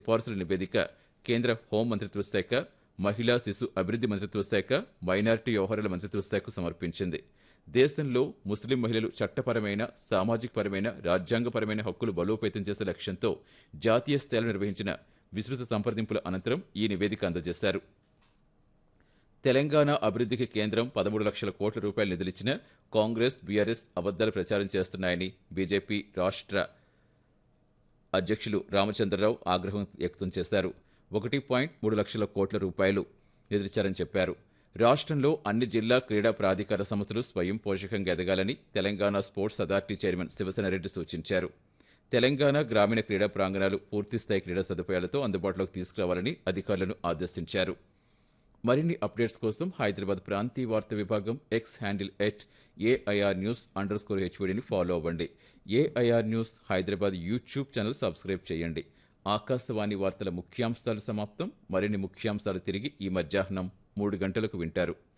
సిఫార్సుల నివేదిక కేంద్ర హోం మంత్రిత్వ శాఖ మహిళా శిశు అభివృద్ధి మంత్రిత్వ శాఖ మైనారిటీ వ్యవహారాల మంత్రిత్వ శాఖకు సమర్పించింది దేశంలో ముస్లిం మహిళలు చట్టపరమైన సామాజికపరమైన రాజ్యాంగపరమైన హక్కులు బలోపేతం చేసే లక్ష్యంతో జాతీయ స్థాయిలో నిర్వహించిన విస్తృత సంప్రదింపుల అనంతరం ఈ నివేదిక అందజేశారు తెలంగాణ అభివృద్ధికి కేంద్రం పదమూడు లక్షల కోట్ల రూపాయలు నిధులిచ్చిన కాంగ్రెస్ బీఆర్ఎస్ అబద్దాలు ప్రచారం చేస్తున్నాయని బీజేపీ రాష్ట్ర అధ్యక్షులు రామచంద్రరావు ఆగ్రహం వ్యక్తం చేశారు ఒకటి పాయింట్ మూడు లక్షల కోట్ల రూపాయలు నిధులిచ్చారని చెప్పారు రాష్ట్రంలో అన్ని జిల్లా క్రీడా ప్రాధికార సంస్థలు స్వయం పోషకంగా ఎదగాలని Telangana sports authority chairman Sivasena Reddy సూచించారు తెలంగాణ గ్రామీణ క్రీడా ప్రాంగణాలు పూర్తిస్థాయి క్రీడా సదుపాయాలతో అందుబాటులోకి తీసుకురావాలని అధికారులను ఆదేశించారు మరిన్ని అప్డేట్స్ కోసం హైదరాబాద్ ప్రాంతీయ వార్తా విభాగం X handle at AIR news underscore హెచ్వీడీని ఫాలో అవ్వండి AIR news Hyderabad YouTube channel subscribe చేయండి ఆకాశవాణి వార్తల ముఖ్యాంశాలు సమాప్తం మరిన్ని ముఖ్యాంశాలు తిరిగి ఈ మధ్యాహ్నం మూడు గంటలకు వింటారు